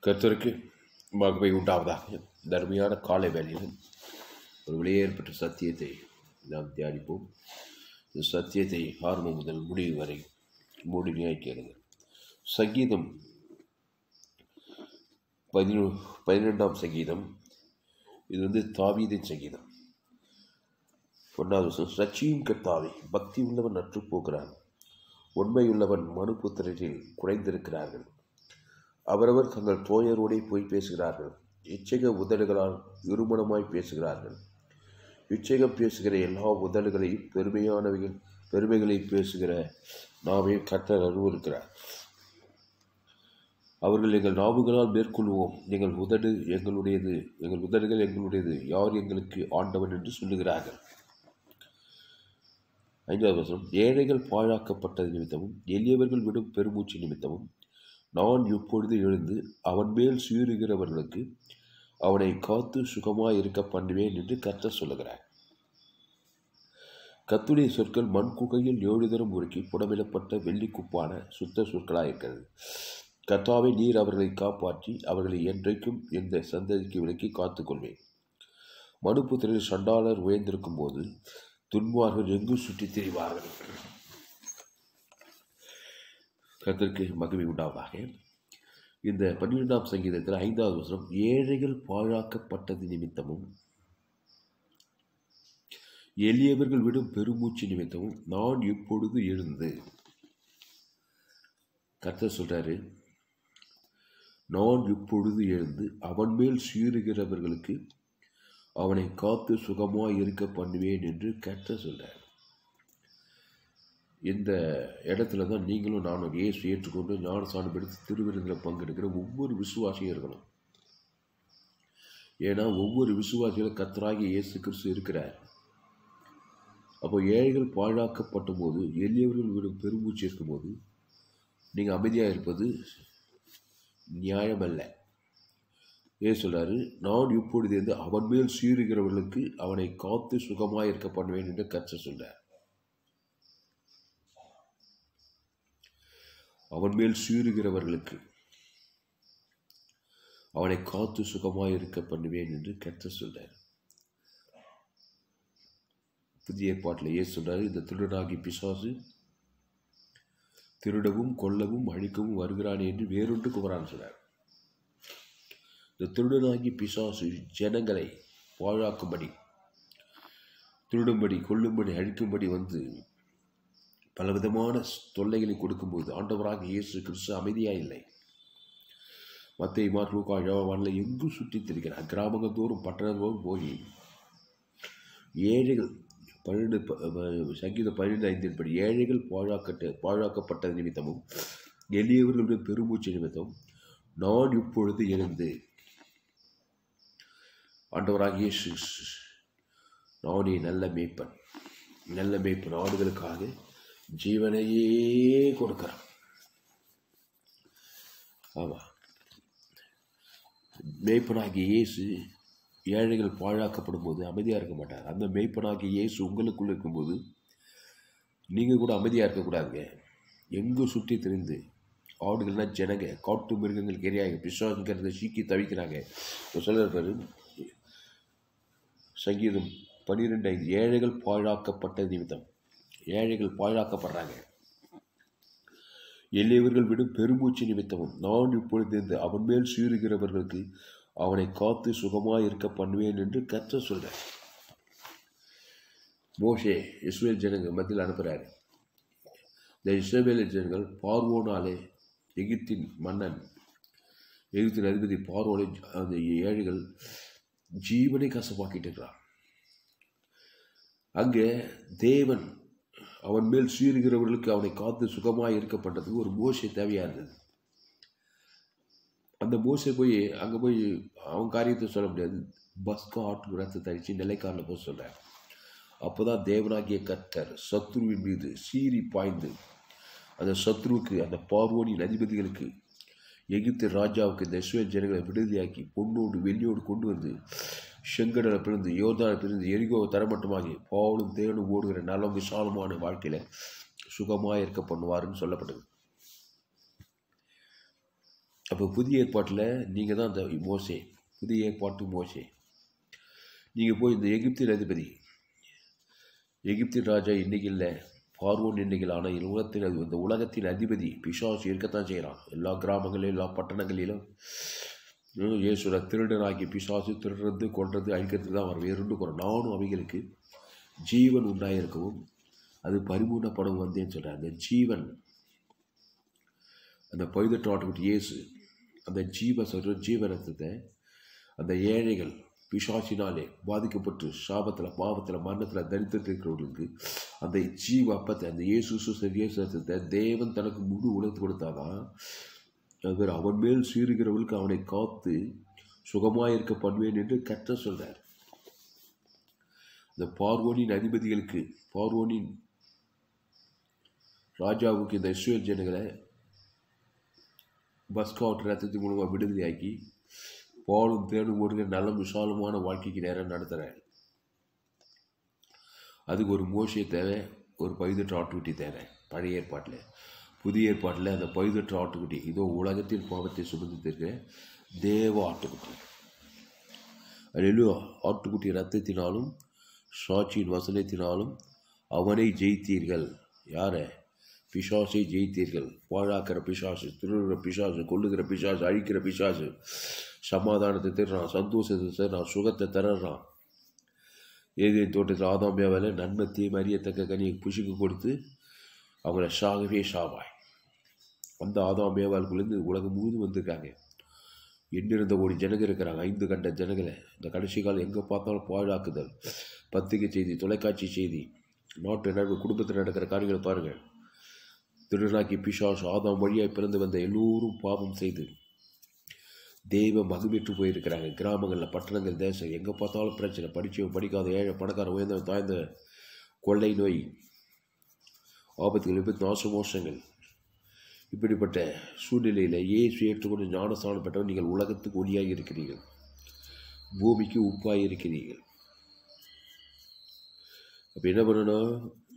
கர்த்தருக்கு மகிமை உண்டாவதாக தர்மையான காலை வேளையில் ஒரு வெளியேற்பட்ட சத்தியத்தை நாம் தியானிப்போம் இந்த சத்தியத்தை ஆரம்பம் முதல் முடிவு வரை முழுமையாய் கேளுங்க சங்கீதம் பதினொ பதினெண்டாம் சங்கீதம் இது வந்து தாவீதின் சங்கீதம் ஒன்றாவது வசனம் ரட்சியும் கர்த்தாவே பக்தி உள்ளவன் நற்று போகிறான் உண்மையுள்ளவன் மனுபுத்திரரில் குறைந்திருக்கிறார்கள் அவரவர் தங்கள் தோயரோடே போய் பேசுகிறார்கள் இச்சக உதடுகளால் இருமணமாய் பேசுகிறார்கள் இச்சகம் பேசுகிற எல்லா உதடுகளையும் பெருமையானவைகள் பெருமைகளை பேசுகிற நாமே கர்த்தர் அனுபவிக்கிறார் அவர்கள் எங்கள் நாவுகளால் மேற்கொள்வோம் எங்கள் உதடு எங்களுடையது எங்கள் உதடுகள் எங்களுடையது யார் எங்களுக்கு ஆண்டவன் என்று சொல்லுகிறார்கள் ஐந்தாவது வசனம் ஏழைகள் பாழாக்கப்பட்டது நிமித்தமும் எளியவர்கள் விடும் பெருமூச்சு நிமித்தமும் நான் இப்பொழுது எழுந்து அவன் மேல் சீறுகிறவர்களுக்கு அவனை காத்து சுகமாய் இருக்க பண்ணுவேன் என்று கர்த்தர் சொல்லுகிறார் கத்துடைய சொற்கள் மண் குகையில் ஏழு தரம் உருக்கி புடமிடப்பட்ட வெள்ளிக்குப்பான சுத்த சொற்களாக இருக்கிறது கர்த்தாவை நீர் அவர்களை காப்பாற்றி அவர்களை என்றைக்கும் இந்த சந்ததிக்கு விலக்கி காத்துக்கொள்வேன் மனுப்புத்திரில் சண்டாளர் உயர்ந்திருக்கும் போது துன்மார்கள் எங்கு சுற்றித் திரிவார்கள் கத்திற்கு மகிமை உண்டாவதாக இந்த பன்னிரெண்டாம் சங்கீதத்தில் ஐந்தாவது வசனம் ஏழைகள் பாழாக்கப்பட்டது நிமித்தமும் எளியவர்கள் விடும் பெருமூச்சு நிமித்தமும் நான் இப்பொழுது எழுந்து கர்த்தர் சொல்றாரு நான் இப்பொழுது எழுந்து அவன் மேல் சீறுகிறவர்களுக்கு அவனை காத்து சுகமாய் இருக்க பண்ணுவேன் என்று கர்த்தர் சொல்றார் இந்த இடத்துல தான் நீங்களும் நானும் இயேசு ஏற்றுக்கொண்டு ஞானசானம் எடுத்து திருவிருந்தில் பங்கெடுக்கிற ஒவ்வொரு விசுவாசியும் இருக்கணும் ஏன்னா ஒவ்வொரு விசுவாசிகளும் கத்தராகி இயேசு கிறிஸ்து இருக்கிறார் அப்போ ஏழைகள் பாழாக்கப்பட்ட போது எளியவர்கள் விடும் பெருமூச்சு இருக்கும்போது நீங்கள் அமைதியாக இருப்பது நியாயமல்ல ஏ சொல்றாரு நான் இப்பொழுது இருந்து அவன் மேல் சீறுகிறவர்களுக்கு அவனை காத்து சுகமாய் இருக்க பண்ணுவேன் என்று கற்ற சொல்றார் அவன் மேல் சீறுகிறவர்களுக்கு அவனை காத்து சுகமாய் இருக்க பண்ணுவேன் என்று கற்ற சொல்றார் புதிய ஏற்பாட்டில் ஏ சொல்றாரு இந்த திருடனாகி பிசாசு திருடவும் கொல்லவும் அழிக்கவும் வருகிறான் என்று வேறொன்றுக்கு வரான்னு சொல்றார் இந்த திருடனாகி பிசாசு ஜனங்களை பாழாக்கும்படி திருடும்படி கொல்லும்படி அழிக்கும்படி வந்து பலவிதமான தொல்லைகளை கொடுக்கும்போது ஆண்டவராக இயேசு கிறிஸ்து அமைதியாக இல்லை மத்தை மார்லூக்கா யோவானில் எங்கும் சுற்றி திரிக்கிறார் கிராமங்கள் தோறும் பட்டணத்தோறும் போய் ஏழைகள் பன்னெண்டு சங்கீத பன்னிரெண்டு ஐந்தின்படி ஏழைகள் பாழாக்கட்ட பாழாக்கப்பட்ட நிமித்தமும் எளியவர்களுடைய பெருமூச்சு நிமித்தம் நான் இப்பொழுது எழுந்து ஆண்டவராக இயேசு நானே நல்ல மேய்ப்பன் நல்ல மேய்ப்பன் ஆடுகளுக்காக ஜீவனையே கொடுக்கிறான் ஆமாம் மேய்ப்பனாகிய இயேசு ஏழைகள் பாழாக்கப்படும் போது அமைதியாக இருக்க மாட்டார் அந்த மேய்ப்பனாகிய இயேசு உங்களுக்குள்ள இருக்கும்போது நீங்கள் கூட அமைதியாக இருக்கக்கூடாதுங்க எங்கு சுற்றி திரிந்து ஆடுகள்னால் ஜனங்க காட்டு மிருகங்களுக்கு எரியாங்க பிசாசுங்கிறத சீக்கி தவிக்கிறாங்க சொல்லுற பேர் சங்கீதம் பன்னிரெண்டு ஐந்து ஏழைகள் பாழாக்கப்பட்ட நிமித்தம் ஏழைகள் பாழாக்கப்படுறாங்க எளியவர்கள் விடும் பெருமூச்சு நிமித்தமும் நான் இப்பொழுது இந்த அவன் மேல் சீறுகிறவர்களுக்கு அவனை காத்து சுகமாய் இருக்க பண்ணுவேன் என்று கற்ற சொல்றார் மோஷே இஸ்ரேல் ஜனங்கள் மத்தியில் அனுப்புகிறாரு இந்த இஸ்ரேல் ஜனங்கள் பார்வோனாலே எகிப்தின் மன்னன் எகிப்தின் அதிபதி பார்வோனை அந்த ஏழைகள் ஜீவனை கசப்பாக்கிட்டு இருக்கிறான் அங்கே தேவன் அவன் மேல் சீறுகிறவர்களுக்கு அவனை காத்து சுகமாக இருக்கப்பட்டதுக்கு ஒரு மோசை தேவையாக இருந்தது அந்த மோசை போய் அங்கே போய் அவன் காரியத்தை சொல்ல முடியாது பஸ்கா ஆட்டு ரத்தத்தை அடித்து நிலைக்காரில் போய் சொல்கிறார் அப்போ தான் தேவனாகிய கத்தர் சத்ருவின் மீது சீறி பாய்ந்து அந்த சத்ருவுக்கு அந்த பார்வோனின் அதிபதிகளுக்கு எகிப்து ராஜாவுக்கு இந்த இஸ்ரேல் ஜனங்களை விடுதலையாக்கி பொண்ணோடு வெள்ளியோடு கொண்டு வந்து செங்கடலை பிறந்து யோர்தானை பிறந்து எரிகோ தரமட்டமாகி பாவலும் தேனும் ஓடுகிற நலம் விசாலமான வாழ்க்கையில் சுகமாக இருக்க பண்ணுவாருன்னு சொல்லப்பட்டது அப்போ புதிய ஏற்பாட்டில் நீங்கள் தான் அந்த மோசே புதிய ஏற்பாட்டு மோசே நீங்கள் போய் இந்த எகிப்தின் அதிபதி எகிப்தின் ராஜா இன்னைக்கு இல்லை பார்வோன் இன்னைக்கு ஆனால் இந்த உலகத்தின் அது இந்த உலகத்தின் அதிபதி பிசாசு இருக்கத்தான் செய்கிறான் எல்லா கிராமங்களிலும் எல்லா பட்டணங்களிலும் ஹம், இயேசுட திருடனாகி பிசாசு திருடுறது கொன்றது அழிக்கிறதுக்கு தான் வரும் வேறுண்டு குறம் நானும் அவைகளுக்கு ஜீவன் உண்டாயிருக்கவும் அது பரிபூர்ணப்படம் வந்தேன்னு சொல்கிறேன் அந்த ஜீவன் அந்த பழுதற்ற ஆட்டுக்குட்டி இயேசு அந்த ஜீவ சொல்கிற ஜீவனத்தை அந்த ஏழைகள் பிசாசினாலே பாதிக்கப்பட்டு சாபத்தில் பாவத்தில் மரணத்தில் தரித்திட்டு இருக்கிறவர்களுக்கு அந்த ஜீவ அப்பத்தை அந்த இயேசு சுசர் இயேசு ரத்தத்தை தேவன் தனக்கு முழு உணர்த்து கொடுத்தாதான் அவர் அவன் மேல் சீறுகிறவர்களுக்கு அவனை காத்து சுகமாயிருக்க பண்ணுவேன் என்று கற்ற சொல்றார் இந்த பார்வோனின் அதிபதிகளுக்கு பார்வோனின் ராஜாவுக்கு இந்த இஸ்ரேல் ஜனங்களை பஸ்காட் ரத்தத்தின் மூலமாக விடுதலையாக்கி பாலும் தேடும் ஓடுகிற நல்ல விசாலமான வாழ்க்கைக்கு நேரம் நடத்துகிறார் அதுக்கு ஒரு மோசை தேவை ஒரு பைதற்ற ஆட்டுக்குட்டி தேவை பழைய ஏற்பாட்டில் புதிய ஏற்பாட்டில் அந்த பைதற்ற ஆட்டுக்குட்டி இதோ உலகத்தின் பாவத்தை சுமந்திருக்கிற தேவ ஆட்டுக்குட்டி அதிலும் ஆட்டுக்குட்டி ரத்தத்தினாலும் சாட்சியின் வசனத்தினாலும் அவனை ஜெயித்தீர்கள் யாரை பிசாசை ஜெயித்தீர்கள் பாழாக்கிற பிசாசு திருடுற பிசாசு கொள்ளுகிற பிசாசு அழிக்கிற பிசாசு சமாதானத்தை தருறான் சந்தோஷத்தை தருறான் சுகத்தை தர்றான் ஏதே தோட்டத்தில் ஆதாமியாவில் நன்மை தீமை அறியத்தக்க கனியை புஷுக்கு கொடுத்து அவங்கள சாகவே சாவாய் அந்த ஆதாமியாவாளுக்குள்ளேருந்து உலகம் முழுதும் வந்திருக்காங்க எண்ணிருந்த கோடி ஜனங்க இருக்கிறாங்க ஐந்து கண்ட ஜனங்களை இந்த கடைசி காலம் எங்கே பார்த்தாலும் பாழாக்குதல் பத்திரிகை செய்தி தொலைக்காட்சி செய்தி நாட்டு நடவு குடும்பத்தில் நடக்கிற காரியங்களை பாருங்கள் திருநாக்கி பிசாஸ் ஆதாம் வழியாய் பிறந்து வந்த எல்லோரும் பாவம் செய்து தெய்வ மகுமிட்டு போயிருக்கிறாங்க கிராமங்களில் பட்டணங்கள் தேசம் எங்கே பார்த்தாலும் பிரச்சனை படித்தவன் படிக்காத ஏழை பணக்காரன் உயர்ந்தவன் தாய்ந்த கொள்ளை நோய் ஆபத்துகள் விபத்து நாச மோசங்கள் இப்படிப்பட்ட சூழ்நிலையில் ஏசு ஏற்றுக்கொண்டு ஞானஸ்தானம் பெற்றவன் நீங்கள் உலகத்துக்கு ஒளியாக இருக்கிறீர்கள் பூமிக்கு உப்பாக இருக்கிறீர்கள் அப்போ என்ன பண்ணணும்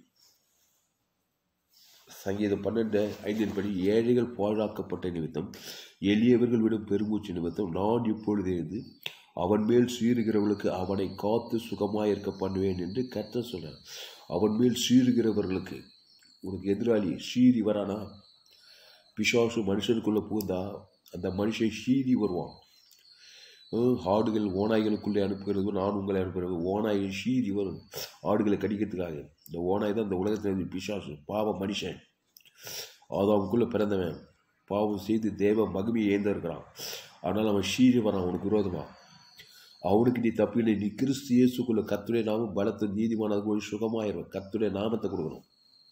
சங்கீதம் பன்னெண்டு ஐந்தின் படி ஏழைகள் பாழாக்கப்பட்ட நிமித்தம் எளியவர்கள் விடும் பெருமூச்சு நிமித்தம் நான் இப்பொழுது இருந்து அவன் மேல் சீறுகிறவர்களுக்கு அவனை காத்து சுகமாயிருக்க பண்ணுவேன் என்று கத்த சொன்னார் அவன் மேல் சீறுகிறவர்களுக்கு உனக்கு எதிராளி சீறி வரானா பிசாசு மனுஷனுக்குள்ளே புகுந்தா அந்த மனுஷன் சீறி வருவான் ஹம், ஆடுகள் ஓநாய்களுக்குள்ளே அனுப்புகிறது நான் உங்களை அனுப்புகிறது ஓநாய்கள் சீறி வரும் ஆடுகளை கடிக்கிறதுக்காக இந்த ஓநாய் தான் இந்த உலகத்தில் பிசாசு பாவ மனுஷன் ஆதாவுக்குள்ளே பிறந்தவன் பாவம் செய்து தேவ மகிமையை ஏந்த இருக்கிறான் ஆனால் அவன் சீறி வரான் அவனுக்கு விரோதமாக அவனுக்கு நீ தப்பில்லை நீ கிறிஸ்து இயேசுக்குள்ள கத்துடைய நாமம் பலத்த நீதிமானது போய் சுகமாயிரும் கத்துடைய நாமத்தை கொடுக்கணும்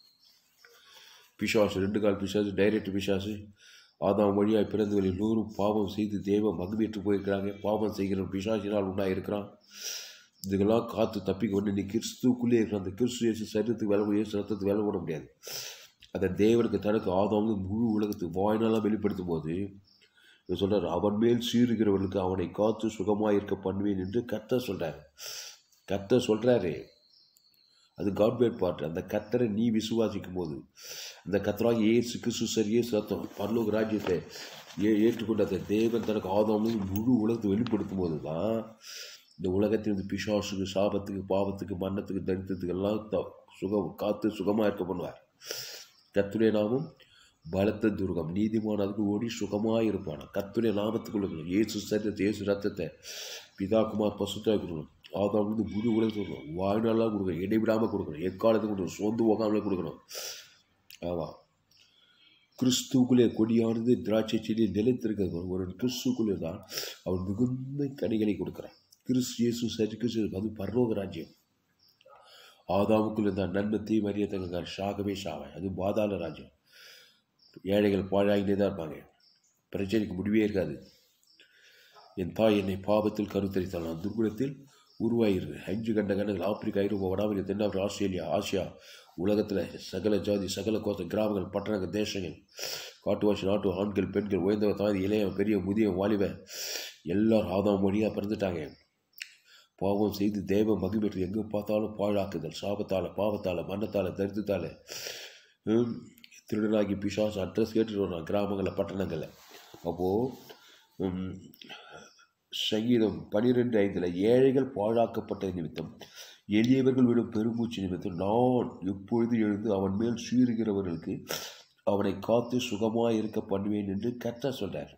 பிசாசு ரெண்டு கால் பிசாசு டைரக்ட் பிசாசு ஆதாம் வழியாய் பிறந்தவர்கள் எல்லோரும் பாவம் செய்து தெய்வ மகிழ்ச்சிட்டு போயிருக்கிறாங்க பாவம் செய்கிற பிசாசினால் உண்டாக இருக்கிறான் இதுக்கெல்லாம் காத்து தப்பிக்க ஒன்று நீ கிறிஸ்துக்குள்ளே இருக்கிற அந்த கிறிஸ்து இயேசு சரீரத்துக்கு வேலை இயேசு ரத்தத்துக்கு வேலை போட முடியாது அந்த தேவனுக்கு தனக்கு ஆதாம் வந்து முழு உலகத்துக்கு வாய்நாளாக வெளிப்படுத்தும் போது இவர் சொல்றார் அவன் மேல் சீறுகிறவர்களுக்கு அவனை காத்து சுகமாக இருக்க பண்ணுவேன் என்று கத்த சொல்றார் கத்த சொல்றாரு அது காட்பேட் பார்ட் அந்த கத்தரை நீ விசுவாசிக்கும் போது அந்த கத்தராக ஏசு கிறிஸ்து சரி ஏசு ரத்தம் பரலோக ராஜ்யத்தை ஏ ஏற்றுக்கொண்ட அந்த தேவன் தனக்கு ஆதாம் வந்து முழு உலகத்தை வெளிப்படுத்தும் போது தான் இந்த உலகத்தில் வந்து பிசாசுக்கு சாபத்துக்கு பாவத்துக்கு மரணத்துக்கு தரித்திரத்துக்கு எல்லாம் த- சுகம் காத்து சுகமாக இருக்க பண்ணுவார் கத்துடைய நாமம் பலத்த துர்கம் நீதிமான் அதுக்கு ஓடி சுகமாக இருப்பான் கத்துடைய நாமத்துக்குள்ள இயேசு சரீரத்தை இயேசு ரத்தத்தை பிதா குமார் பசுத்தாக கொடுக்கணும் ஆதாம் வந்து முழு உலகத்துக்கு கொடுக்கணும் வாழ்நாளாக கொடுக்கணும் இடைவிடாமல் கொடுக்கணும் எக்காலத்துக்கு கொடுக்கணும் சோர்ந்து போகாமலே கொடுக்கணும் ஆமாம் கிறிஸ்துக்குள்ளே கொடியானது திராட்சை செடி நிலைத்திருக்கிறது ஒரு கிறிஸ்துக்குள்ளே தான் அவன் மிகுந்த கனிகளை கொடுக்குறான் கிறிஸ்து இயேசு சரி கிறிஸ்து அது பரலோக ராஜ்யம் ஆதாமுக்குள்ள தான் நன்மை தீ மரியத்தங்க ஷாகவே ஷாவாய் அது பாதாள ராஜ்யம் ஏழைகள் பாழாகினே தான் இருப்பாங்க பிரச்சனைக்கு முடிவே இருக்காது என் தாய் என்னை பாவத்தில் கருத்தரித்தாள் நான் துர்குணத்தில் உருவாயிருது அஞ்சு கண்ட கண்டங்கள் ஆப்பிரிக்கா ஐரோப்பா வடாமிரிக்கா தென்னாப்பிரிக்கா ஆஸ்திரேலியா ஆசியா உலகத்தில் சகல ஜாதி சகல கோத்த கிராமங்கள் பட்டணங்கள் தேசங்கள் காட்டுவாசி நாட்டு ஆண்கள் பெண்கள் உயர்ந்தவ தாதி இளைய பெரிய முதிய வாலிப எல்லாரும் ஆதாம் வழியாக பிறந்துட்டாங்க பாவம் செய்து தேவ மகிழ்ச்சி எங்கே பார்த்தாலும் பாழாக்குதல் சாபத்தால் பாவத்தால் மரணத்தால் தரித்தத்தால் திருடனாகி பிசாசு அட்ரஸ் கேட்டுட்டு வரான் கிராமங்களில் பட்டணங்களில் அப்போது சங்கீதம் பனிரெண்டு ஐந்தில் ஏழைகள் பாழாக்கப்பட்ட நிமித்தம் எளியவர்கள் விடும் பெருமூச்சு நிமித்தம் நான் எப்பொழுது எழுந்து அவன் மேல் சீறுகிறவர்களுக்கு அவனை காத்து சுகமாக இருக்க பண்ணுவேன் என்று கரெக்டாக சொல்கிறார்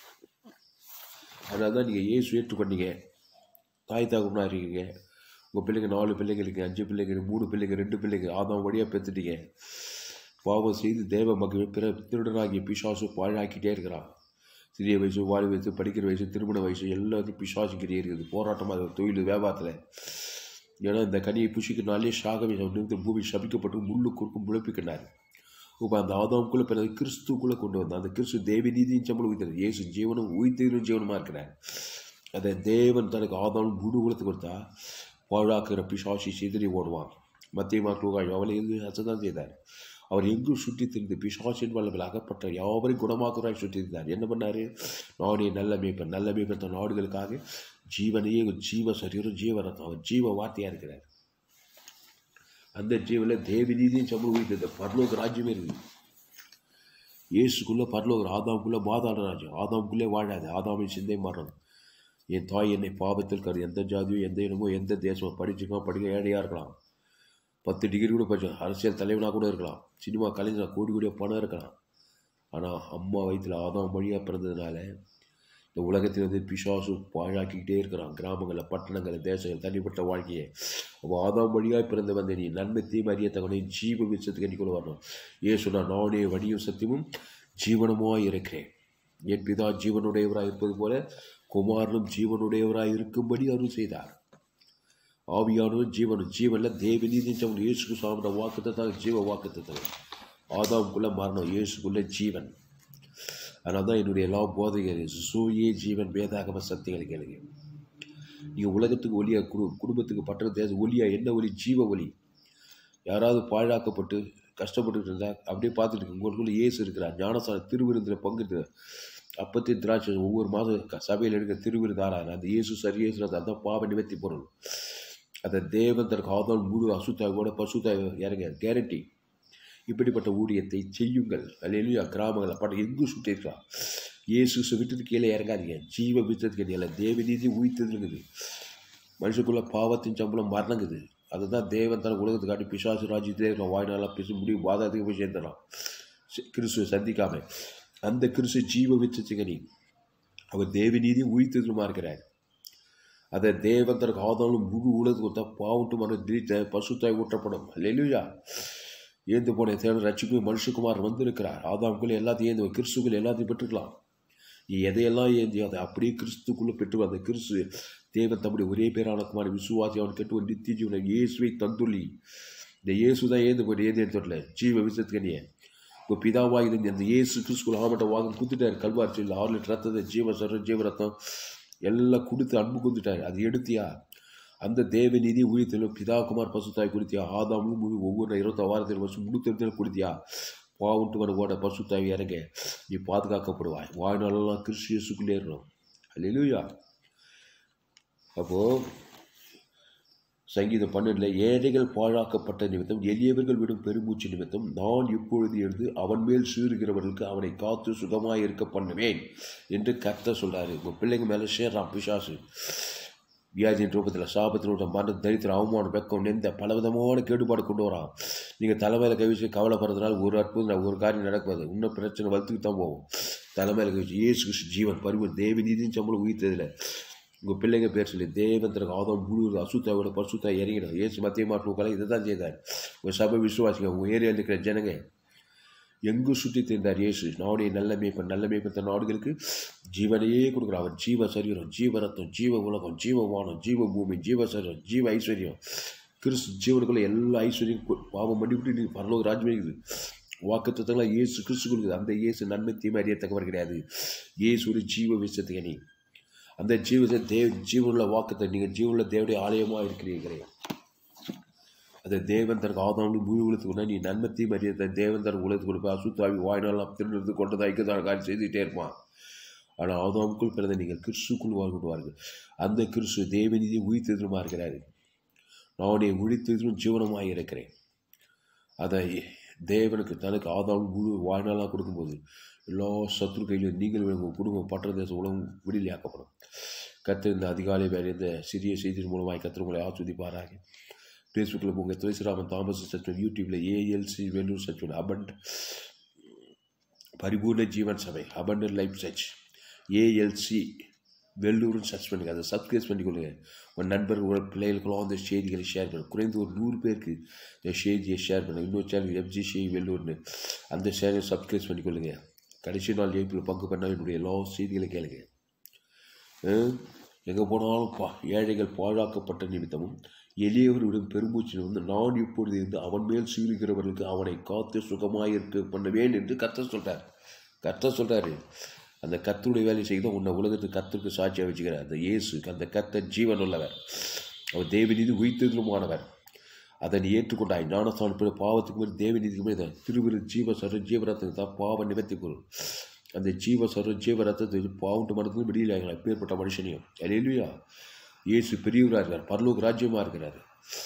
அதனால தான் நீங்கள் ஏசு ஏற்றுக்கொண்டீங்க தாய் தாகும்னா இருக்கீங்க உங்கள் பிள்ளைங்க நாலு பிள்ளைங்க இருக்குது அஞ்சு பிள்ளைங்க மூணு பிள்ளைங்க ரெண்டு பிள்ளைங்க ஆதாம் வழியாக பெற்றுட்டீங்க பாவம் செய்து தேவ மகிழ் பிற திருடனாகிய பிசாசு பாழாக்கிட்டே இருக்கிறான் சிறிய வயசு வாலி வயசு படிக்கிற வயசு திருமண வயசு எல்லாத்தையும் பிசாசுக்கிட்டே இருக்குது போராட்டமாக இருக்குது தொழில் வியாபாரத்தில் ஏன்னா இந்த கனியை புஷிக்கிறனாலே சாகவே நிறுத்தி பூமி சபிக்கப்பட்டு முள்ளு குறுக்கும் முழப்பிக்கினார் இப்போ அந்த ஆதாமுக்குள்ளே பிறகு கிறிஸ்துக்குள்ளே கொண்டு வந்தான் அந்த கிறிஸ்து தேவி நீதியின் சம்பளம் உயிர்த்தது இயேசு ஜீவனும் உயிர்த்தீரும் ஜீவனமாக இருக்கிறார் அதை தேவன் தனக்கு ஆதாம் முழு குலத்து கொடுத்தா பாழாக்குற பிசாசி சிதறி ஓடுவான் மத்திய மாற்று அவளை எங்கு அசதான் செய்தார் அவர் எங்கும் சுற்றி திரிந்து பிசாசின் வல்லவில் அகப்பட்ட யாவரையும் குணமாக்குறாய் சுற்றி இருந்தார் என்ன பண்ணார் நானே நல்ல மேய்ப்பன் நல்ல மேய்ப்பன் தன் நாடுகளுக்காக ஜீவனையே ஜீவ சரீரம் ஜீவரத்தம் அவர் ஜீவ வார்த்தையாக இருக்கிறார் அந்த ஜீவனில் தேவி நீதியும் சம்பளம் உயிர்த்தது பரலோக ராஜ்யமே இருக்குது இயேசுக்குள்ளே பரலோக ஆதாமுக்குள்ளே பாதாள ராஜ்யம் ஆதாமுக்குள்ளே வாழாது ஆதாமின் சிந்தை மாறணும் என் தாய் என்னை பாவத்தில் கரு எந்த ஜாதியோ எந்த இனமோ எந்த தேசமோ படிச்சுக்கோ படிக்க ஏழையாக இருக்கலாம் பத்து டிகிரி கூட படிச்ச அரசியல் தலைவனாக கூட இருக்கலாம் சினிமா கலைஞராக கோடி கோடியாக பணம் இருக்கலாம் ஆனால் அம்மா வயிற்றில் ஆதாம் வழியாக பிறந்ததுனால இந்த உலகத்தில் வந்து பிசாசு பாழாக்கிக்கிட்டே இருக்கிறான் கிராமங்களில் பட்டணங்களில் தேசங்கள் தனிப்பட்ட வாழ்க்கையை அப்போ ஆதாம் வழியாக பிறந்த வந்த நீ நன்மை தீமை அறிய தகவலை ஜீவ விஷயத்துக்கு நீ கொண்டு வரணும் ஏ சொன்னா நானே வடியும் சத்தியமும் ஜீவனமாக இருக்கிறேன் என் பிதா ஜீவனுடையவராக இருப்பது போல குமாரனும் ஜீவனுடையவராக இருக்கும்படி அருள் செய்தார் ஆவியானவர் ஜீவனும் ஜீவனில் தேவநீதி சமன் இயேசுக்கு சாப்பிட வாக்குத்தை தான் ஜீவ வாக்குத்தை தவிர ஆதாமுக்குள்ளே மரணம் இயேசுக்குள்ளே ஜீவன் அதனால தான் என்னுடைய எல்லா போதைகள் சூயே ஜீவன் வேதாகம சக்திகளை கேளுங்க நீங்கள் உலகத்துக்கு ஒளியா குடு குடும்பத்துக்கு பட்டண தேச ஒளியா என்ன ஒளி ஜீவ ஒளி யாராவது பாழாக்கப்பட்டு கஷ்டப்பட்டுட்டு இருந்தால் அப்படியே பார்த்துட்டு இருக்கு உங்களுக்குள்ள இயேசு இருக்கிறார் ஞானசார திருவிருந்தில் பங்கு அப்பத்தின் திராட்சை ஒவ்வொரு மாதம் சபையில் எடுக்க திருவிருந்தாரான் அந்த இயேசு சரியேசு அதுதான் பாவ நிவர்த்தி பொருள் அந்த தேவன் தனக்கு ஆதால் முழு அசுத்தாவோட பசுத்தாய் இறங்க கேரண்டி இப்படிப்பட்ட ஊழியத்தை செய்யுங்கள் அல்லையா கிராமங்களில் பட்ட எங்கும் சுற்றிருக்கலாம் இயேசு விட்டது கீழே இறங்காதீங்க ஜீவ வித்தது கிடையாது தேவ நீதி உயிர்த்தது இருக்குது மனுஷக்குள்ள பாவத்தின் சம்பளம் மரணங்குது அதுதான் தேவன் தன உலகத்தை காட்டி பிசாசு ராஜ்யத்திலே இருக்கலாம் வாய்நாளாக பேச முடியும் வாதத்துக்கு போய் சேர்ந்துடலாம் கிறிஸ்துவை சந்திக்காம அந்த கிறிஸ்து ஜீவ வித்தச்சுங்க நீ அவர் தேவ நீதி உயிர்த்ததுமா இருக்கிறார் அதை தேவன் தனக்கு ஆதாலும் முழு உலகத்துக்கு கொடுத்தா பாவட்டு மன திரித்த பசுத்தாய் ஊற்றப்படும் லெலுயா ஏந்து போன தேவன் ரட்சிக்கும் மனுஷகுமார் வந்திருக்கிறார் ஆதாமுக்குள்ளே எல்லாத்தையும் ஏந்து கிறிஸ்துக்குள்ள எல்லாத்தையும் பெற்றுக்கலாம் நீ எதையெல்லாம் ஏந்தி அதை அப்படியே கிறிஸ்துக்குள்ளே பெற்று அந்த கிறிஸ்து தேவன் தம்முடைய ஒரே பேரான குமார் விசுவாசி அவன் கெட்டு ஒரு நித்திய ஜீவனை இயேசுவை தந்துள்ளி இந்த இயேசு தான் ஏந்து போயிட்டு ஏந்தி எடுத்துடல ஜீவ விசத்துக்கனிய இப்போ பிதாவாக இருந்து அந்த இயேசு கிறிஸ்துக்குள்ள ஆமட்ட வாங்க குத்துட்டார் கல்வார் சொல்லி ஆறு லிட்டர் ரத்தத்தை ஜீவ சர ஜீவரத்தம் எல்லாம் கொடுத்து அன்பு கொடுத்துட்டார் அது எடுத்தியா அந்த தேவ நீதி ஊழியத்தில் பிதாகுமார் பசுத்தாய் கொடுத்தியா ஆதாமும் முழு ஒவ்வொரு இருபத்தி வாரத்தில் வருஷம் முழுத்தத்தில் கொடுத்தியா பாவுண்டு வர ஓட பசுத்தாய் இறங்க நீ பாதுகாக்கப்படுவாய் வாழ்நாளெல்லாம் கிறிஸ்தியஸுக்குள்ளே இருக்கணும் அல்லையா அப்போது சங்கீதம் பன்னெண்டில் ஏழைகள் பாழாக்கப்பட்ட நிமித்தம் எளியவர்கள் விடும் பெருமூச்சு நிமித்தம் நான் இப்பொழுது எழுந்து அவன் மேல் சீறுகிறவர்களுக்கு அவனை காத்து சுகமாக இருக்க பண்ணுவேன் என்று கத்த சொல்கிறாரு உங்கள் பிள்ளைங்க மேலே சேர்றான் பிசாசு வியாதியின் ரூபத்தில் சாபத்தினோட மரண தரித்திரம் அவமானம் வெக்கம் நெந்த பலவிதமான கேடுபாடு கொண்டு வரான் நீங்கள் தலைமையில் கை வச்சு கவலைப்படுறதுனால ஒரு அற்புதம் ஒரு காரியம் நடக்காது இன்னும் பிரச்சனை வளர்த்துக்கு தான் போகும் தலைமையில் கை வச்சு ஏசு கிறிஸ்து ஜீவன் பரிவு தேவி நீதியின் சம்பளம் உயிர்த்ததில்லை உங்கள் பிள்ளைங்க பேர் சொல்லி தேவந்தருக்கு ஆதம் முழு அசுத்தாவோட பசுத்தா இறங்கிடும் ஏசு மத்திய மாட்டு இதை தான் செய்தார் உங்கள் சபை விசுவாசிங்க உங்கள் ஏரியாவில் இருக்கிற ஜனங்க எங்கு சுற்றி திரிந்தார் இயேசு நாடைய நல்ல மேய்ப்பன் நல்ல மேய்ப்பன் தன் நாடுகளுக்கு ஜீவனையே கொடுக்குறான் அவர் ஜீவ சரீரம் ஜீவ ரத்தம் ஜீவ உலகம் ஜீவ வானம் ஜீவ பூமி ஜீவ சரீரம் ஜீவ ஐஸ்வர்யம் கிறிஸ்து ஜீவனுக்குள்ள எல்லா ஐஸ்வர்யம் பாவம் பண்ணிவிட்டு நீ பரலோக ராஜ்யம் இருக்குது வாக்குத்தத்தெல்லாம் இயேசு கிறிஸ்து கொடுக்குது அந்த இயேசு நன்மை தீமை அறியத்தக்கவர் கிடையாது இயேசு ஒரு ஜீவ விஷயத்துக்கு நீ அந்த ஜீவத்தை தேவ ஜீவனுள்ள வாக்கத்தை நீங்கள் ஜீவனுள்ள தேவடைய ஆலயமாக இருக்கிறீர்களே அந்த தேவன் தனக்கு ஆதாம் முழு உலகத்துக்கு நீ நன்மத்தையும் மரியாதை தேவன் தனக்கு உலகத்துக்கு கொடுப்பா அசுத்தாவி வாய்நாள் திருநிறுத்து கொண்டதை ஐக்கியதான காரியம் செய்துகிட்டே இருப்பான் ஆனால் ஆதாமுக்குள் பிறந்த நீங்கள் கிறிஸ்துக்குள் வாழ்ந்துடுவார்கள் அந்த கிறிஸ்து தேவநீதி உயிர்த்தெதிருமா இருக்கிறாரு நானே உழித்தெதிரும் ஜீவனமாக இருக்கிறேன் அதை தேவனுக்கு தனக்கு ஆதாம் முழு வாழ்நாளாக கொடுக்கும்போது எல்லா சத்ரு கையிலும் நீங்கள் உங்கள் குடும்பம் பற்ற தேசம் உலகம் விடுதலையாக்கப்படும் கத்து இந்த அதிகாலை வேலை இந்த சிறிய செய்தியின் மூலமாக கத்திர உங்களை ஆஸ்வதிப்பாராங்க ஃபேஸ்புக்கில் உங்கள் துளசிராமன் தாமஸ் சச்சுவன் யூடியூப்பில் ஏஎல்சி வேலூர் சச்சுவன் அபண்ட் பரிபூர்ண ஜீவன் சபை அபண்டர் லைஃப் சர்ச் ஏஎல்சி வெள்ளூர்னு சர்ச் பண்ணுங்க அதை சப்ஸ்கிரைப் பண்ணிக்கொள்ளுங்க உங்கள் நண்பர்கள் உங்கள் பிள்ளைகளுக்கெல்லாம் அந்த செய்திகளை ஷேர் பண்ணுங்க குறைந்து ஒரு நூறு பேருக்கு இந்த செய்தியை ஷேர் பண்ணுங்க இன்னொரு சேனல் எஃப்ஜி ஷேய் வெள்ளூர்னு அந்த சேனலை சப்ஸ்கிரைப் பண்ணிக்கொள்ளுங்க கடைசி நாள் ஏப்பில் பங்கு பண்ணால் என்னுடைய எல்லா செய்திகளை கேளுங்க எங்கே போனாலும் பா ஏழைகள் பாழாக்கப்பட்ட நிமித்தமும் எளியவர்களிடம் பெருமூச்சில் வந்து நான் இப்பொழுது இருந்து அவன் மேல் சீருகிறவர்களுக்கு அவனை காத்து சுகமாயிருக்க பண்ணுவேன் என்று கத்த சொல்கிறார் கத்த சொல்கிறாரு அந்த கத்தருடைய வேலை செய்து உன்னை உலகத்துக்கு கத்திற்கு சாட்சியாக வச்சுக்கிறார் அந்த இயேசு அந்த கத்த ஜீவன் உள்ளவர் அவர் தேவநீதி உயிர்த்தெழுமானவர் அதை நீ ஏற்றுக்கொண்டாய் ஞானஸ்தான பாவத்துக்கு மேல் தேவநீதிக்கு மேல் திருவிரு ஜீவ சர ஜீவரத்துக்கு தான் பாவ நிவர்த்தி பொருள் அந்த ஜீவ சர ஜீவரத்தை பாவண்டு மனத்திலும் வெளியில் பேர்பட்ட மனுஷனையும் அலையிலுயா இயேசு பெரியவராக இருக்கார் பரலோக ராஜ்யமாக இருக்கிறார்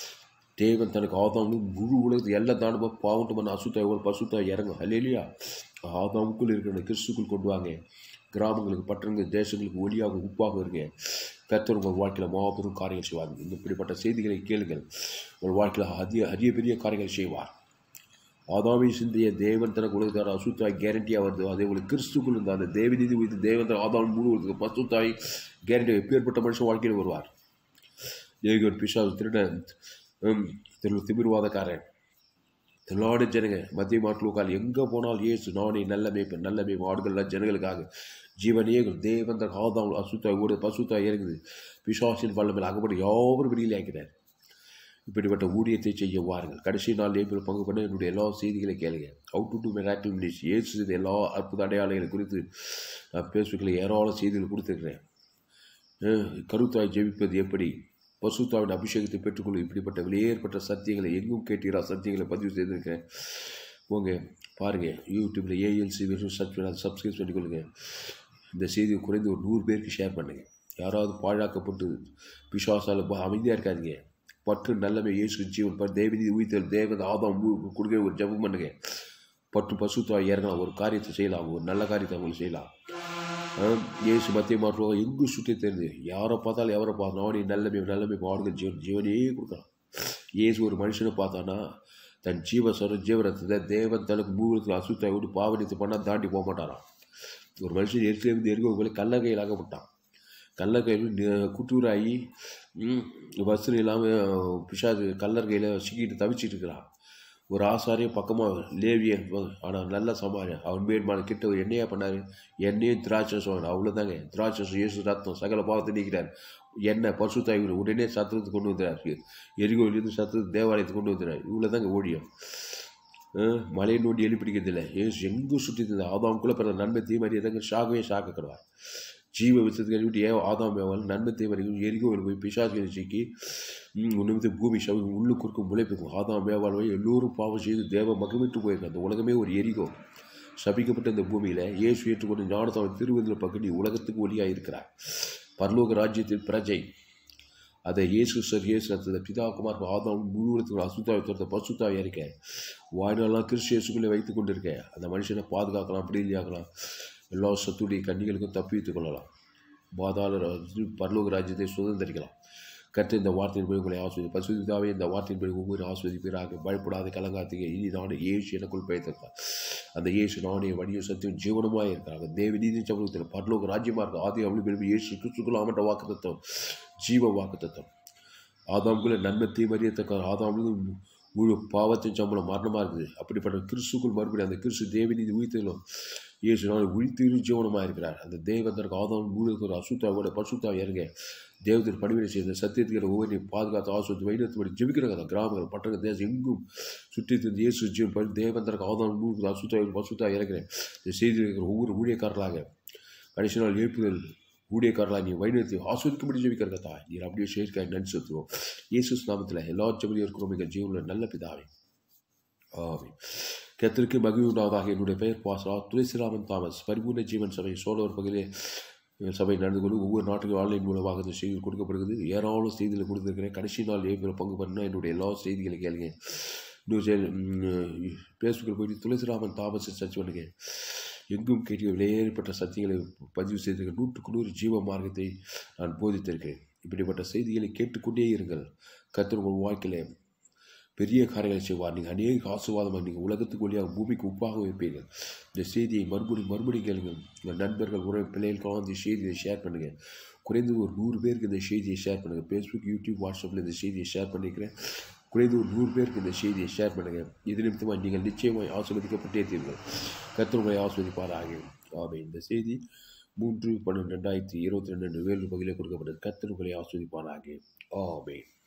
தேவன் தனக்கு ஆதாமும் முழு உலகத்து எல்லா தானமும் பாவண்டு மன அசுத்தா ஒரு பசுத்தா இறங்கும் அலையிலையா ஆதாமுக்குள் இருக்கிற கிறிஸ்துக்குள் கொண்டு வாங்க கிராமங்களுக்கு பட்டணங்கள் தேசங்களுக்கு ஒளியாக உப்பாக இருங்க கத்தர் உங்கள் வாழ்க்கையில் மாபெரும் காரியங்கள் செய்வாங்க இந்த இப்படிப்பட்ட செய்திகளை கேளுங்கள் உங்கள் வாழ்க்கையில் அதிக அதிக பெரிய காரியங்கள் செய்வார் ஆதாமை சிந்திய தேவன் தனக்கு உலகத்தார் அசுத்தாய் கேரண்டியாக வருது அதே போல கிறிஸ்துக்குள் இருந்த அந்த தேவநீதி வைத்து தேவன் தன் ஆதாம் முழு பசுத்தாய் கேரண்டி எப்பேற்பட்ட மனுஷன் வாழ்க்கையில் வருவார் தேவன் பிசாசு திருடன் திரு திமிர்வாதக்காரன் தில்லாடு ஜனங்க மத்திய மாட்டுக்கால் எங்கே போனால் ஏசு நானே நல்ல மேய்ப்பேன் நல்ல மேய்ப்பு ஆடுகள்லாம் ஜனங்களுக்காக ஜீவனேகள் தேவன் தன் ஆதாம் அசுத்தாய் ஓடு பசுத்தாய் இறங்குது பிசாசின் வல்லமையில் அகப்பட்டு யாவரும் வெளியில் ஆக்கிறார் இப்படிப்பட்ட ஊழியத்தை செய்ய வாருங்கள் கடைசி நாள் ஏப்ரல் பங்கு பண்ண என்னுடைய எல்லா செய்திகளை கேளுங்க அவுட் டு மிராக்கிள் மினிஸ் ஏசு இது எல்லா அற்புத அடையாளங்களை குறித்து நான் ஃபேஸ்புக்கில் ஏராளம் செய்திகள் கொடுத்துருக்கிறேன் கருத்தாய் ஜெபிப்பது எப்படி பசுத்தாவின் அபிஷேகத்தை பெற்றுக்கொள்ளும் இப்படிப்பட்ட வெளியேற்பட்ட சத்தியங்களை எங்கும் கேட்டீரா சத்தியங்களை பதிவு செய்திருக்கிறேன் போங்க பாருங்கள் யூடியூப்பில் ஏஎல்சி வெறும் சர்ச் பண்ணி அதை சப்ஸ்கிரைப் பண்ணிக்கொள்ளுங்க இந்த செய்தியை குறைந்து ஒரு நூறு பேருக்கு ஷேர் பண்ணுங்கள் யாராவது பாழாக்கப்பட்டு பிசாசால் அமைதியாக இருக்காதீங்க பற்று நல்லமை இயேசு ஜீவன் பர் தேவதி உயிர்த்தல் தேவத ஆதாம் கொடுக்க ஒரு ஜபம் பண்ணுங்க பற்று பசுத்தாய் இறங்கலாம் ஒரு காரியத்தை செய்யலாம் ஒரு நல்ல காரியத்தை அவங்களுக்கு செய்யலாம் இயேசு மத்திய மாற்றுவோம் எங்கும் சுற்றி தெரிஞ்சு யாரை பார்த்தாலும் எவரை பார்த்தா அவனே நல்லமை நல்லமை பாடுகள் ஜீவன் ஜீவனே கொடுக்கலாம் இயேசு ஒரு மனுஷனை பார்த்தானா தன் ஜீவ சொர ஜீவரத்தை தேவன் தனக்கு மூலத்தில் அசுத்தாய் விட்டு பாவனித்து பண்ணால் தாண்டி போக மாட்டாராம் ஒரு மனுஷன் எரிசிலிருந்து எரிக்கவங்களை கல்லகையில் ஆகப்பட்டான் கல்லக்கையில் குட்டூராகி வசதி இல்லாமல் பிஷாது கல்லர் கையில் சிக்கிட்டு தவிச்சிட்டு இருக்கிறான் ஒரு ஆசாரியம் பக்கமாக லேவிய ஆனால் நல்ல சமாளியம் அவன் மேற்மான கிட்ட ஒரு எண்ணெயாக பண்ணார் எண்ணெயும் திராட்சை சொன்னார் அவ்வளோதாங்க திராட்சை இயேசு ரத்தம் சகல பாவத்தை நீக்கிறார் எண்ணெய் பசு தாய்கள் உடனே சத்திரத்துக்கு கொண்டு வந்துடுறாரு எரிகோயிலிருந்து சத்திரத்து தேவாலயத்தை கொண்டு வந்துடுறாரு இவ்வளோ தாங்க ஓடியம் மலையை நோண்டி எழுப்பிடிக்கிறதில்ல ஏசு எங்கும் சுற்றி ஆதாமுக்குள்ளே பிறந்த நன்மை தீமாரி எதாங்க ஷாகவே ஷாக்கப்படுவார் ஜீவ விசத்துக்கு விட்டு ஏன் ஆதாம் ஏவால் நன்மை தேவரைக்கும் எரிகோவில் போய் பிசாசுகளை சிக்கி உன்னிமித்து பூமி சவி உள்ளு குறுக்கும் முளைப்பிக்கும் ஆதாம் மேவால் போய் எல்லோரும் பாவம் செய்து தேவ மகிமிட்டு போயிருக்காங்க அந்த உலகமே ஒரு எரிகோ சபிக்கப்பட்ட இந்த பூமியில் இயேசு ஏற்றுக்கொண்டு ஞானத்தாவின் திருவதில் பகுதி உலகத்துக்கு ஒளியாக இருக்கிறார் பரலோக ராஜ்யத்தின் பிரஜை அதை இயேசு சார் இயேசு அந்த பிதா குமார் ஆதாம் முழுவதுக்கு அசுத்தாவை துரத்த பசுத்தாவை இருக்க வாய்நாளெலாம் கிறிஸ்து இயேசுக்குள்ளே வைத்து கொண்டு இருக்கேன் அந்த மனுஷனை பாதுகாக்கலாம் அப்படி இல்லையாக்கலாம் எல்லா சத்துடைய கண்ணிகளுக்கும் தப்பித்துக் கொள்ளலாம் பாதாள பரலோக ராஜ்யத்தை சுதந்திரிக்கலாம் கற்று இந்த வார்த்தையின் போய் உங்களை ஆஸ்வதி பசுதாவே இந்த வார்த்தையின் போய் ஒவ்வொரு ஆஸ்வதிப்பீராக பயப்படாத கலங்காத்தீங்க இனி நானே ஏசு எனக்குள் பெயர்த்திருக்கான் அந்த இயேசு நானே வடிவ சத்தியம் ஜீவனமாக இருக்காங்க தேவ நீதி சமூகத்தில் பரலோக ராஜ்யமாக இருக்கும் ஆதி அவளி பெருமை இயேசு கிறிஸ்துக்குள் ஆமட்ட வாக்கு தத்துவம் ஜீவ வாக்கு தத்துவம் ஆதாமுக்குள்ள நன்மை தீமறியத்தக்க ஆதாமுக்கு முழு பாவத்தின் சம்பளம் மரணமாக இருக்குது அப்படிப்பட்ட கிறிஸ்துக்குள் மறுபடியும் அந்த கிறிஸ்து தேவநீதி உயிர்த்தலும் இயேசு நாள் உயிர்த்தீரு ஜீவனமாக இருக்கிறார் அந்த தேவதற்கு ஆதாம் மூலத்துக்கு ஒரு அசுத்தாவோட பசுத்தா இறங்க தேவத்தின் பணிவிடை செய்த சத்தியத்துக்கு ஒவ்வொரு பாதுகாத்து ஆசுவத்து வைரத்துபடி ஜெபிக்கிறாங்க அந்த கிராமங்கள் பட்டண தேசம் எங்கும் சுற்றி திருந்து இயேசு ஜீவன் பண்ணி தேவந்தருக்கு ஆதாம் மூலத்துக்கு அசுத்தா பசுத்தா இறங்குறேன் இந்த செய்தியில் இருக்கிற ஒவ்வொரு ஊழியக்காரர்களாக கடைசி நாள் எழுப்புதல் ஊழியக்காரர்களாக நீ வைணத்தை ஆஸ்வதிக்கும்படி ஜெபிக்கிற கத்தா நீர் அப்படியே சேர்க்காய் நன்றி செலுத்துவோம் இயேசு நாமத்தில் எல்லா ஜெபதியும் இருக்கிறோம் எங்கள் ஜீவனில் நல்ல பிதாவே ஆமே கத்திற்கு மகிழ்வு உண்டாவதாக என்னுடைய பெயர் பாசரா துளசிராமன் தாமஸ் பரிபூர்ண ஜீவன் சபை சோழவர் பகுதியில் சபை நடந்து கொண்டு ஒவ்வொரு நாட்டுக்கும் ஆன்லைன் மூலமாக இந்த செய்தி கொடுக்கப்படுகிறது ஏராளம் செய்தியில் கொடுத்துருக்கிறேன் கடைசி நாள் ஏப்ரல் பங்கு பண்ணால் என்னுடைய எல்லா செய்திகளை கேளுங்க இன்னொரு செயல் ஃபேஸ்புக்கில் போயிட்டு துளசிராமன் தாமஸை சர்ச் பண்ணுங்க எங்கும் கேட்க விலையேறப்பட்ட சத்தியங்களை பதிவு செய்திருக்க நூற்றுக்கு நூறு ஜீவ மார்க்கத்தை நான் போதித்திருக்கிறேன் இப்படிப்பட்ட செய்திகளை கேட்டுக்கொண்டே இருங்கள் கர்த்தர் உங்கள் வாழ்க்கையில் பெரிய காரியங்களை செய்வார் நீங்கள் அநேக ஆசுவாதமாக நீங்கள் உலகத்துக்கு வழியாக பூமிக்கு உப்பாக வைப்பீர்கள் இந்த செய்தியை மறுபடி மறுபடி கேளுங்கள் உங்கள் நண்பர்கள் உறவு பிள்ளைகளுக்கெல்லாம் இந்த செய்தியை ஷேர் பண்ணுங்கள் குறைந்து ஒரு நூறு பேருக்கு இந்த செய்தியை ஷேர் பண்ணுங்கள் ஃபேஸ்புக் யூடியூப் வாட்ஸ்அப்பில் இந்த செய்தியை ஷேர் பண்ணிக்கிறேன் குறைந்து ஒரு நூறு பேருக்கு இந்த செய்தியை ஷேர் பண்ணுங்கள் இது நிமித்தமாக நீங்கள் நிச்சயமாக ஆஸ்வதிக்கப்பட்டே தீர்கள் கத்திரங்களை ஆஸ்வதிப்பாராக ஆமே இந்த செய்தி மூன்று பன்னெண்டு ரெண்டாயிரத்தி இருபத்தி ரெண்டு வேலூர் பகுதியில் கொடுக்கப்பட்டது கத்திரங்களை ஆஸ்வதிப்பாராக ஆமே